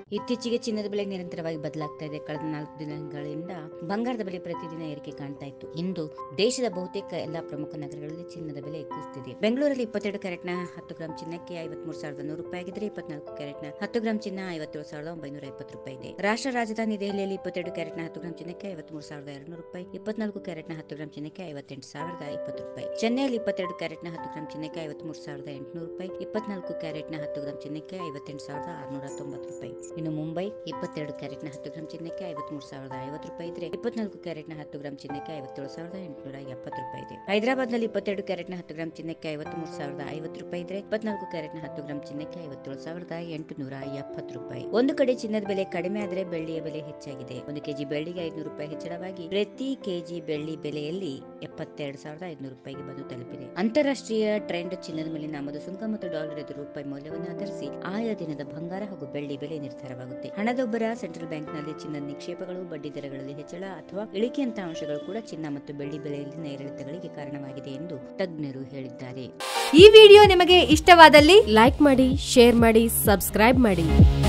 ಇತ್ತೀಚೆಗೆ ಚಿನ್ನದ ಬೆಲೆ ನಿರಂತರವಾಗಿ ಬದಲಾಗ್ತಾ ಇದೆ ಕಳೆದ ನಾಲ್ಕು ದಿನಗಳಿಂದ ಬಂಗಾರದ ಬೆಲೆ ಪ್ರತಿದಿನ ಏರಿಕೆ ಕಾಣ್ತಾ ಇತ್ತು ಇಂದು ದೇಶದ ಬಹುತೇಕ ಎಲ್ಲಾ ಪ್ರಮುಖ ನಗರಗಳಲ್ಲಿ ಚಿನ್ನದ ಬೆಲೆ ಕುಸಿದಿದೆ ಬೆಂಗಳೂರಲ್ಲಿ ಇಪ್ಪತ್ತೆರಡು ಕ್ಯಾರೆಟ್ನ ಹತ್ತು ಗ್ರಾಂ ಚಿನ್ನಕ್ಕೆ ಐವತ್ಮೂರು ಸಾವಿರದ ನೂರು ರೂಪಾಯಿ ಆಗಿದ್ರೆ ಇಪ್ಪತ್ನಾಲ್ಕು ಕ್ಯಾರೆಟ್ನ ಹತ್ತು ಗ್ರಾಂ ಚಿನ್ನ ಐವತ್ತೇಳು ಸಾವಿರದ ಒಂಬೈನೂರ ಇಪ್ಪತ್ತು ರೂಪಾಯಿ ಇದೆ ರಾಷ್ಟ್ರ ರಾಜಧಾನಿ ದೆಹಲಿಯಲ್ಲಿ ಇಪ್ಪತ್ತೆರಡು ಕ್ಯಾರೆಟ್ನ ಹತ್ತು ಗ್ರಾಂ ಚಿನ್ನಕ್ಕೆ ಐವತ್ಮೂರು ಸಾವಿರದ ಎರಡ್ನೂರು ರೂಪಾಯಿ ಇಪ್ಪತ್ನಾಲ್ಕು ಕ್ಯಾರೆಟ್ನ ಹತ್ತು ಗ್ರಾಂ ಚಿನ್ನಕ್ಕೆ ಐವತ್ತೆಂಟು ಸಾವಿರದ ಇಪ್ಪತ್ತು ರೂಪಾಯಿ ಚೆನ್ನೈಯಲ್ಲಿ ಇಪ್ಪತ್ತೆರಡು ಕ್ಯಾರೆಟ್ನ ಹತ್ತು ಗ್ರಾಂ ಚಿನ್ನಕ್ಕೆ ಐವತ್ಮೂರು ಸಾವಿರದ ಎಂಟುನೂರು ರೂಪಾಯಿ ಇಪ್ಪತ್ನಾಲ್ಕು ಕ್ಯಾರೆಟ್ನ ಹತ್ತು ಗ್ರಾಂ ಚಿನ್ನಕ್ಕೆ ಐವತ್ತೆಂಟು ಸಾವಿರದ ಆರುನೂರ ತೊಂಬತ್ತು ರೂಪಾಯಿ ಇನ್ನು ಮುಂಬೈ ಇಪ್ಪತ್ತೆರಡು ಕ್ಯಾರೆಟ್ನ ಹತ್ತು ಗ್ರಾಂ ಚಿನ್ನಕ್ಕೆ ಐವತ್ಮೂರು ಸಾವಿರದ ಐವತ್ತು ರೂಪಾಯಿ ಇದ್ರೆ ಇಪ್ಪತ್ನಾಲ್ಕು ಕ್ಯಾರೆಟ್ನ ಹತ್ತು ಗ್ರಾಂ ಚಿನ್ನಕ್ಕೆ ಐವತ್ತೇಳು ಸಾವಿರದ ಎಂಟುನೂರ ಎಪ್ಪತ್ತು ರೂಪಾಯಿ ಇದೆ ಹೈದರಾಬಾದ್ ನಲ್ಲಿ ಇಪ್ಪತ್ತೆರಡು ಕ್ಯಾರೆಟ್ನ ಹತ್ತು ಗ್ರಾಂ ಚಿನ್ನಕ್ಕೆ ಐವತ್ಮೂರು ಸಾವಿರದ ಐವತ್ತು ರೂಪಾಯಿ ಇದ್ರೆ ಇಪ್ಪತ್ನಾಲ್ಕು ಕ್ಯಾರೆಟ್ನ ಹತ್ತು ಗ್ರಾಂ ಚಿನ್ನಕ್ಕೆ ಐವತ್ತೇಳು ಸಾವಿರದ ಎಂಟುನೂರ ಎಪ್ಪತ್ತು ರೂಪಾಯಿ ಒಂದು ಕಡೆ ಚಿನ್ನದ ಬೆಲೆ ಕಡಿಮೆ ಆದರೆ ಬೆಳ್ಳಿಯ ಬೆಲೆ ಹೆಚ್ಚಾಗಿದೆ ಒಂದು ಕೆಜಿ ಬೆಳ್ಳಿಗೆ ಐದುನೂರು ರೂಪಾಯಿ ಹೆಚ್ಚಳವಾಗಿ ಪ್ರತಿ ಕೆಜಿ ಬೆಳ್ಳಿ ಬೆಲೆಯಲ್ಲಿ ಎಪ್ಪತ್ತೆರಡು ಸಾವಿರದ ಐದುನೂರು ರೂಪಾಯಿಗೆ ಬಂದು ತಲುಪಿದೆ ಅಂತಾರಾಷ್ಟ್ರೀಯ ಟ್ರೆಂಡ್ ಚಿನ್ನದ ಮೇಲಿನ ಆಮದು ಸುಂಕ ಮತ್ತು ಡಾಲರ್ ಎದುರು ರೂಪಾಯಿ ಮೌಲ್ಯವನ್ನು ಆಧರಿಸಿ ಆಯಾ ದಿನದ ಬಂಗಾರ ಹಾಗೂ ಬೆಳ್ಳಿ ಬೆಲೆ ನಿರ್ಧಾರವಾಗುತ್ತೆ ಹಣದೊಬ್ಬರ ಸೆಂಟ್ರಲ್ ಬ್ಯಾಂಕ್ನಲ್ಲಿ ಚಿನ್ನದ ನಿಕ್ಷೇಪಗಳು ಬಡ್ಡಿ ದರಗಳಲ್ಲಿ ಹೆಚ್ಚಳ ಅಥವಾ ಇಳಿಕೆಯಂತಹ ಅಂಶಗಳು ಕೂಡ ಚಿನ್ನ ಮತ್ತು ಬೆಳ್ಳಿ ಬೆಲೆಯಲ್ಲಿನ ಏರಿಳಿತಗಳಿಗೆ ಕಾರಣವಾಗಿದೆ ಎಂದು ತಜ್ಞರು ಹೇಳಿದ್ದಾರೆ ಈ ವಿಡಿಯೋ ನಿಮಗೆ ಇಷ್ಟವಾದಲ್ಲಿ ಲೈಕ್ ಮಾಡಿ ಶೇರ್ ಮಾಡಿ ಸಬ್ಸ್ಕ್ರೈಬ್ ಮಾಡಿ